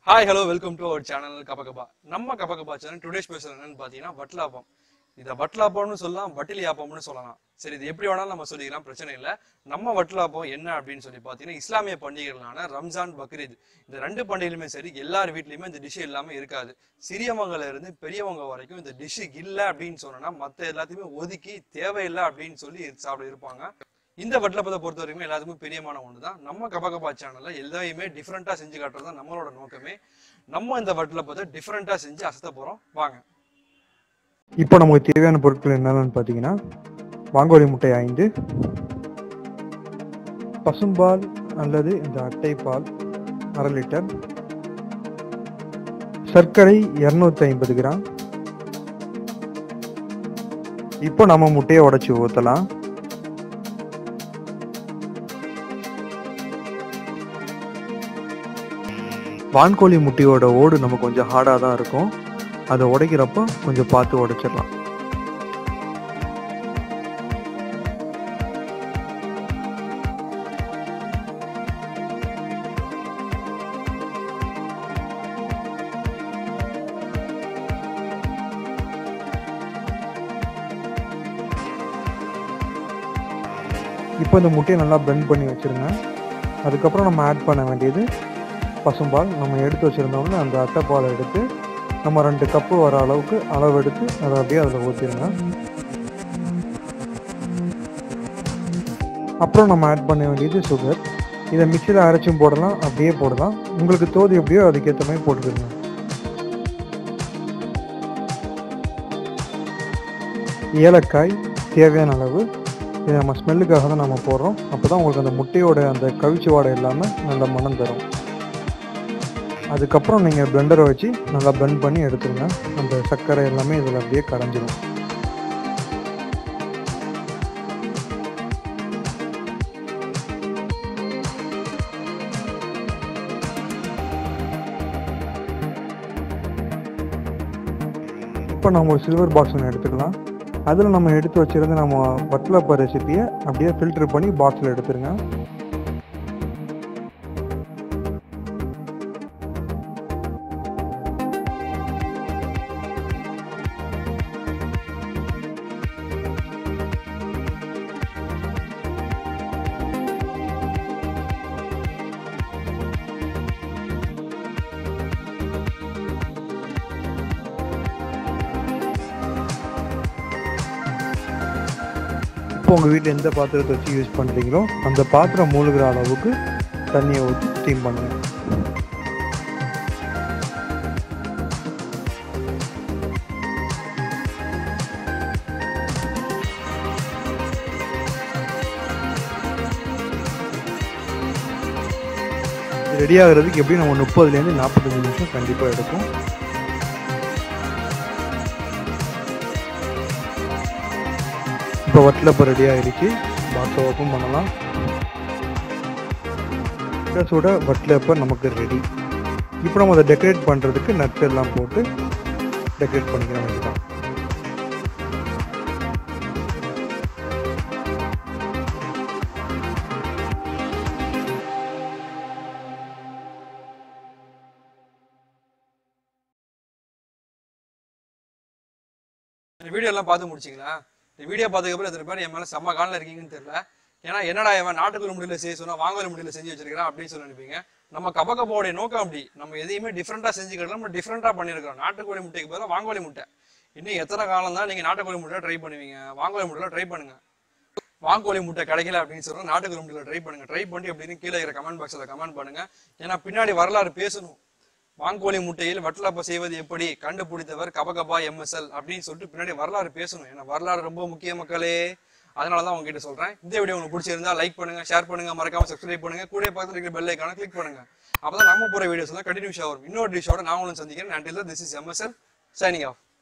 hi hello welcome to our channel கபகபா நம்ம கபகபா சேனல் டுடே ஸ்பெஷல் என்னன்னு பார்த்தீங்கன்னா வட்லாப்பம் இதை வட்லாப்பம்னு சொல்லலாம் வட்டிலி ஆப்பம்னு சொல்லலாம் சரி இது எப்படி வேணாலும் நம்ம சொல்லிக்கலாம் பிரச்சனை இல்லை நம்ம வட்லாப்பம் என்ன அப்படின்னு சொல்லி பார்த்தீங்கன்னா இஸ்லாமிய பண்டிகைகளான ரம்ஜான் பக்ரீத் இந்த ரெண்டு பண்டிகைகளுமே சரி எல்லார் வீட்லையுமே இந்த டிஷ் இல்லாமல் இருக்காது சிறியவங்கல இருந்து பெரியவங்க வரைக்கும் இந்த டிஷ் இல்லை அப்படின்னு சொன்னோம்னா மற்ற எல்லாத்தையுமே ஒதுக்கி தேவையில்லை அப்படின்னு சொல்லி சாப்பிட இருப்பாங்க இந்த வட்டலப்பத்தை பொறுத்த வரைக்கும் எல்லாத்துக்கும் பிரியமான ஒன்று தான் நம்ம கபகபா சேனல்ல எல்லாத்தையுமே டிஃப்ரெண்டா செஞ்சு காட்டுறது தான் நம்மளோட நோக்கமே நம்ம இந்த வட்டலப்பத்தை டிஃப்ரெண்டா செஞ்சு அசத்த போறோம் வாங்க இப்போ நமக்கு தேவையான பொருட்கள் என்னென்னு பார்த்தீங்கன்னா வாங்கோலி முட்டை ஐந்து பசும்பால் அல்லது இந்த அட்டை பால் அரை லிட்டர் சர்க்கரை இரநூத்தி ஐம்பது கிராம் இப்போ நம்ம முட்டையை உடைச்சி ஊற்றலாம் வான்கோழி முட்டையோட ஓடு நம்ம கொஞ்சம் ஹார்டாக தான் இருக்கும் அதை உடைக்கிறப்போ கொஞ்சம் பார்த்து உடைச்சிடலாம் இப்போ இந்த முட்டையை நல்லா பெண்ட் பண்ணி வச்சிருங்க அதுக்கப்புறம் நம்ம ஆட் பண்ண வேண்டியது பசும்பால் நம்ம எடுத்து வச்சுருந்தோம்னா அந்த அட்டைப்பாலை எடுத்து நம்ம ரெண்டு கப்பு வர அளவுக்கு அளவு எடுத்து அதை அப்படியே அதில் ஊற்றிடுங்க அப்புறம் நம்ம ஆட் பண்ண வேண்டியது சுகர் இதை மிக்சியில் அரைச்சும் போடலாம் அப்படியே போடலாம் உங்களுக்கு தோது எப்படியோ அதுக்கேற்ற மாதிரி போட்டுக்கிடுங்க ஏலக்காய் தேவையான அளவு இது நம்ம ஸ்மெல்லுக்காக தான் நம்ம போடுறோம் அப்போ தான் உங்களுக்கு அந்த முட்டையோட அந்த கவிச்சு வாடை இல்லாமல் நல்ல மனம் தரும் அதுக்கப்புறம் நீங்கள் பிளெண்டரை வச்சு நல்லா பிளெண்ட் பண்ணி எடுத்துருங்க அந்த சர்க்கரை எல்லாமே இதில் அப்படியே கரைஞ்சிரும் இப்போ நம்ம ஒரு சில்வர் பாக்ஸ் ஒன்று எடுத்துக்கலாம் அதில் நம்ம எடுத்து வச்சிருந்த நம்ம வட்டலப்ப ரெசிபியை அப்படியே ஃபில்டர் பண்ணி பாக்ஸில் எடுத்துருங்க இப்போ உங்கள் வீட்டில் எந்த பாத்திரத்தை வச்சு யூஸ் பண்ணுறீங்களோ அந்த பாத்திரம் மூழ்கிற அளவுக்கு தண்ணியை ஊற்றி ஸ்டீம் பண்ணுங்கள் ரெடி ஆகிறதுக்கு எப்படி நம்ம முப்பதுலேருந்து நாற்பத்தஞ்சு நிமிஷம் கண்டிப்பாக எடுக்கும் இப்போ வட்டலப்போ ரெடி ஆகிடுச்சு பாக்ஸை ஓப்பன் பண்ணலாம் சுட சுட வட்டலப்போ நமக்கு ரெடி இப்போ நம்ம அதை டெக்கரேட் பண்ணுறதுக்கு நட்ஸ் எல்லாம் போட்டு டெக்கரேட் பண்ணிக்கிற வேண்டியதான் இந்த வீடியோ எல்லாம் பார்த்து முடிச்சிங்களா இந்த வீடியோ பார்த்ததுக்கப்புறம் எத்தனை பேர் என் மேல செம்ம காலில் இருக்கீங்கன்னு தெரியல ஏன்னா என்னடா இவன் நாட்டுக்குள்ள முடியல செய்ய சொன்னா வாங்கல முடியல செஞ்சு வச்சிருக்கிறான் அப்படின்னு சொல்லி நினைப்பீங்க நம்ம கபகப்பாவுடைய நோக்கம் அப்படி நம்ம எதையுமே டிஃப்ரெண்டா செஞ்சுக்கலாம் நம்ம டிஃப்ரெண்டா பண்ணிருக்கிறோம் நாட்டுக்கோழி முட்டைக்கு பதிலாக வாங்கோலி முட்டை இன்னும் எத்தனை காலம் தான் நீங்க நாட்டுக்கோழி முட்டை ட்ரை பண்ணுவீங்க வாங்கோலி முட்டையில ட்ரை பண்ணுங்க வாங்கோலி முட்டை கிடைக்கல அப்படின்னு சொல்றோம் நாட்டுக்கோழி முட்டையில ட்ரை பண்ணுங்க ட்ரை பண்ணி அப்படின்னு கீழே இருக்கிற கமெண்ட் பாக்ஸ்ல கமெண்ட் பண்ணுங்க ஏன்னா பின்னாடி வரலாறு பேசணும் வாங்கோலி முட்டையில் வட்டலாப்ப செய்வது எப்படி கண்டுபிடித்தவர் கபகபா எம்எஸ்எல் அப்படின்னு சொல்லிட்டு பின்னாடி வரலாறு பேசணும் ஏன்னா வரலாறு ரொம்ப முக்கிய மக்களே அதனாலதான் உங்ககிட்ட சொல்றேன் இந்த வீடியோ உங்களுக்கு பிடிச்சிருந்தா லைக் பண்ணுங்க ஷேர் பண்ணுங்க மறக்காம சப்ஸ்கிரைப் பண்ணுங்க கூட பக்கத்துல இருக்கிற பெல் ஐக்கான கிளிக் பண்ணுங்க அப்பதான் நம்ம போற வீடியோஸ் எல்லாம் கண்டினியூஷா வரும் இன்னொரு டிஷோட நான் உங்களுக்கு சந்திக்கிறேன் until this is MSL signing of